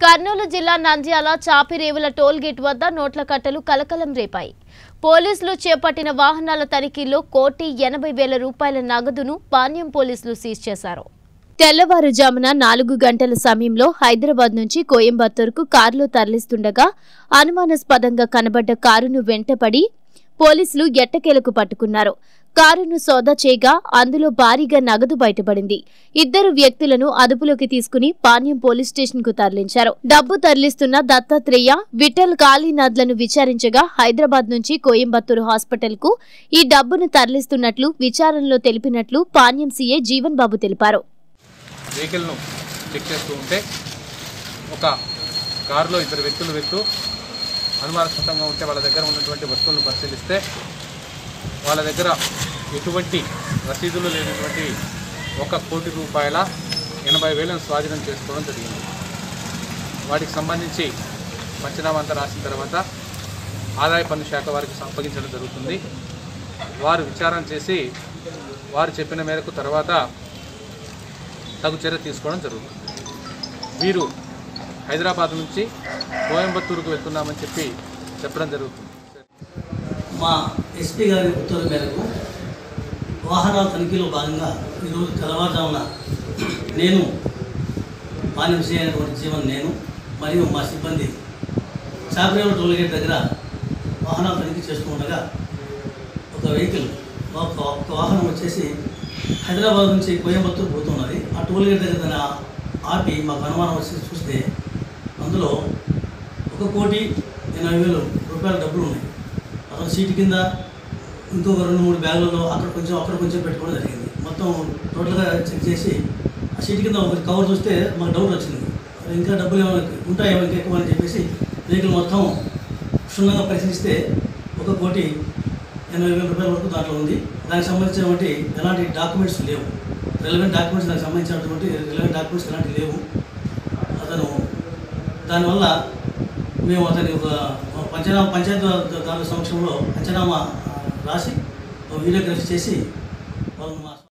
కర్నూలు జిల్లా Nandyal చాపిరేవుల toll gate వద్ద నోట్ల కట్టలు కలకలం రేపాయి పోలీసులు చేపట్టిన వాహనాల తనిఖీల్లో కోటి ఎనభై వేల రూపాయల నగదును పాణ్యం పోలీసులు సీజ్ చేశారు తెల్లవారుజామున నాలుగు గంటల సమయంలో హైదరాబాద్ నుంచి కోయంబత్తూరుకు కారులో తరలిస్తుండగా అనుమానాస్పదంగా కనబడ్డ కారును వెంటపడి పోలీసులు ఎట్టకేలకు పట్టుకున్నారు కారును సోదా చేయగా అందులో భారీగా నగదు బయటపడింది ఇద్దరు వ్యక్తులను అదుపులోకి తీసుకుని పాణ్యం పోలీస్ స్టేషన్ కు తరలించారు డబ్బు తరలిస్తున్న దత్తాత్రేయ విఠల్ కాళీనాథ్లను విచారించగా హైదరాబాద్ నుంచి కోయంబత్తూరు హాస్పిటల్ కు ఈ డబ్బును తరలిస్తున్నట్లు విచారణలో తెలిపినట్లు పాణ్యం సీఏ జీవన్ బాబు తెలిపారు వెహికల్ను చెక్ చేస్తూ ఉంటే ఒక కారులో ఇద్దరు వ్యక్తులు వెళ్తూ అనుమానాస్పదంగా ఉంటే వాళ్ళ దగ్గర ఉన్నటువంటి వస్తువులను పరిశీలిస్తే వాళ్ళ దగ్గర ఎటువంటి రసీదులు లేనటువంటి ఒక కోటి రూపాయల ఎనభై వేలను స్వాధీనం చేసుకోవడం జరిగింది వాటికి సంబంధించి పంచనామా అంతా రాసిన తర్వాత ఆదాయ పన్ను శాఖ వారికి అప్పగించడం జరుగుతుంది వారు విచారణ చేసి వారు చెప్పిన మేరకు తర్వాత తగు చర్య తీసుకోవడం జరుగుతుంది వీరు హైదరాబాద్ నుంచి కోయంబత్తూరుకు వెళ్తున్నామని చెప్పి చెప్పడం జరుగుతుంది మా ఎస్పీ గారి ఉత్తర్వు మేరకు వాహనాల తనిఖీలో భాగంగా ఈరోజు తెల్లవారుజామున నేను మాన్యం అయినటువంటి జీవన్ నేను మరియు మా సిబ్బంది చాపరేవ టోల్గేట్ దగ్గర వాహనాలు తనిఖీ చేస్తూ ఉండగా ఒక వెహికల్ ఒక ఒక వాహనం వచ్చేసి హైదరాబాద్ నుంచి కోయంబత్తూరు పోతున్నది ఆ టోల్గేట్ దగ్గర దాన్ని ఆపి మాకు అనుమానం వచ్చి చూస్తే అందులో ఒక కోటి ఎనభై వేలు రూపాయల డబ్బులు ఉన్నాయి అతను సీటు కింద ఇంకొక రెండు మూడు బ్యాగులలో అక్కడ కొంచెం అక్కడ కొంచెం పెట్టుకోవడం జరిగింది మొత్తం టోటల్గా చెక్ చేసి ఆ సీటు కింద ఒక కవర్ చూస్తే మాకు డౌట్ వచ్చింది అది ఇంకా డబ్బులు ఏమైనా ఉంటాయేమో ఇంకా ఎక్కువ అని చెప్పేసి వెహికల్ మొత్తం క్షుణ్ణంగా పరిశీలిస్తే ఒక కోటి ఎనభై వేల రూపాయల వరకు దాంట్లో ఉంది దానికి సంబంధించినటువంటి ఎలాంటి డాక్యుమెంట్స్ లేవు రిలవెంట్ డాక్యుమెంట్స్ దానికి సంబంధించినటువంటి రిలవెంట్ డాక్యుమెంట్స్ ఎలాంటివి లేవు అతను దానివల్ల మేము అతని ఒక పంచనామా పంచాయతీ దాని సమక్షంలో పంచనామా ఆ, రాసి ఒక వీడియోగ్రఫీ చేసి వాళ్ళని మా